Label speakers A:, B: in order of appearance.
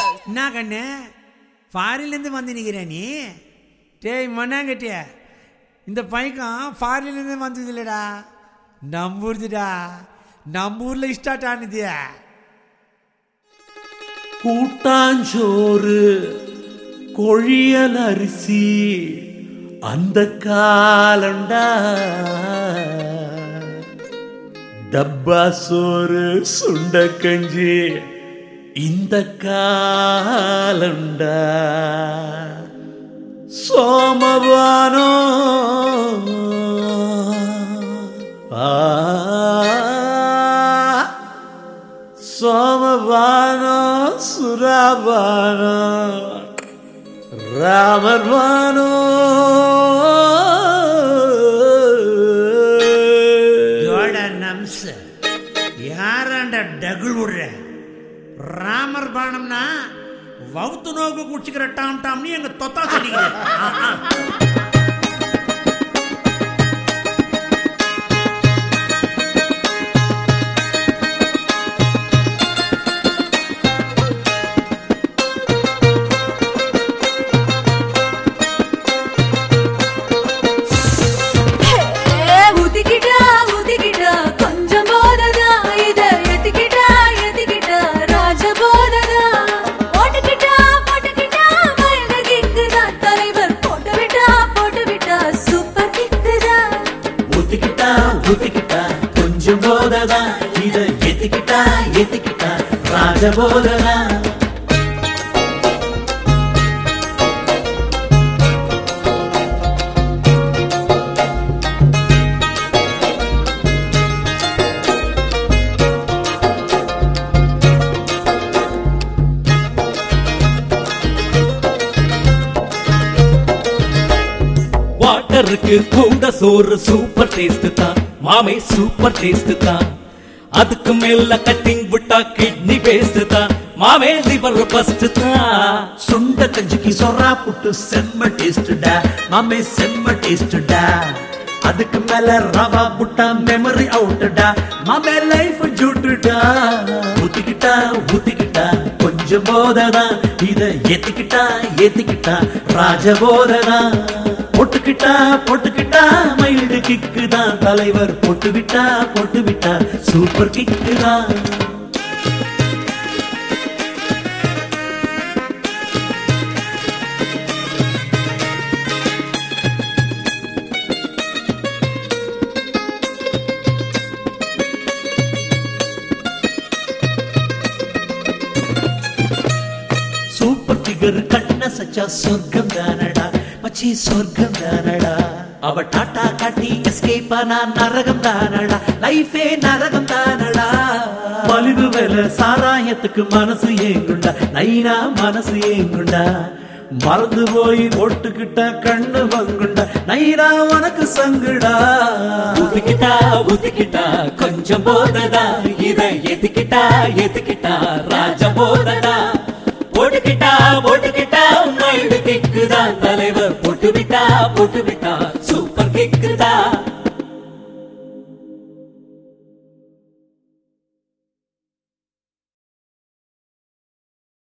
A: என்ன கண்ணு ஃபாரின்லேருந்து வந்து நிற்கிற நீ டேய் மண்ணாங்கட்டிய இந்த பையன் ஃபாரின்லேருந்து வந்தது இல்லைடா நம்பூர்துடா நம்பூரில் ஸ்டார்ட் ஆனது
B: கூட்டாஞ்சோறு கொழியல் அரிசி அந்த காலண்டா டப்பா சோறு சுண்ட கஞ்சி இந்த காலண்டா சோமவானோ ஆ சோமபானோ சுராபானோ ராமர்வானோ
A: ஜோட நம்ஸ் யாராண்ட டகுள் விடுற ராமர் பானம்னா வவுத்து நோக்கு குடிச்சுக்கிற டாம் டாம்னு எங்க தொத்தா சொல்லிக்கிறேன் ஆ, ஆ.
C: ஊத்திக்கிட்டா ஊத்திக்கிட்டா கொஞ்சம் போததா இத எத்திக்கிட்டா எத்திக்கிட்டா ராஜ போததா போட்டுக்கிட்டா போட்டுக்கிட்டா மயங்க கிக்குதா தலைவர் போட்டு விட்டா போட்டு விட்டா சூப்பர் கிக்குதா
B: ஊத்திக்கிட்டா ஊத்திக்கிட்டா கொஞ்சம் போததா இத எத்திக்கிட்டா எத்திக்கிட்டா ராஜபோதனா வாட்டருக்கு கூட சோறு சூப்பர் டேஸ்ட் தான் மாமே சூப்பர் டேஸ்ட் தான் அதுக்கு மேல கட்டிங் விட்டா கிட்னி பேஸ்ட் தான் மாமே லிவர் பஸ்ட் தான் சுண்ட கஞ்சிக்கு சொரா புட்டு செம்ம டேஸ்டா மாமே செம்ம டேஸ்டா அதுக்கு மேல ரவா புட்டா மெமரி அவுட்டடா மாமே லைஃப் ஜூட்டுடா ஊத்திக்கிட்டா ஊத்திக்கிட்டா கொஞ்சம் போதடா இத ஏத்திக்கிட்டா ஏத்திக்கிட்டா ராஜபோதடா பொட்டுக்கிட்டா பொட்டுக்கிட்டா மைல்டு கிக்கு தான் தலைவர் பொட்டு விட்டா பொட்டு விட்டா சூப்பர் கிக்கு தான் சூப்பர் ஃபிகர் கண்ண சச்சா சொர்க்கம் தானடா மச்சி சொர்க்கம் தானடா அவ டாட்டா காட்டி எஸ்கேப் ஆனா நரகம் தானடா லைஃபே நரகம் தானடா மலிவு வேலை சாராயத்துக்கு மனசு ஏங்குண்டா நைனா மனசு ஏங்குண்டா மறந்து போய் ஒட்டுக்கிட்ட கண்ணு வங்குண்டா நைனா உனக்கு சங்குடா ஊத்திக்கிட்டா ஊத்திக்கிட்டா கொஞ்சம் போதடா இத எதுக்கிட்டா எதுக்கிட்டா ராஜ போதடா போட்டுக்கிட்டா போட்டுக்கிட்டா மைடு கிக்குதான் தலைவர் போட்டு விட்டா போட்டு விட்டா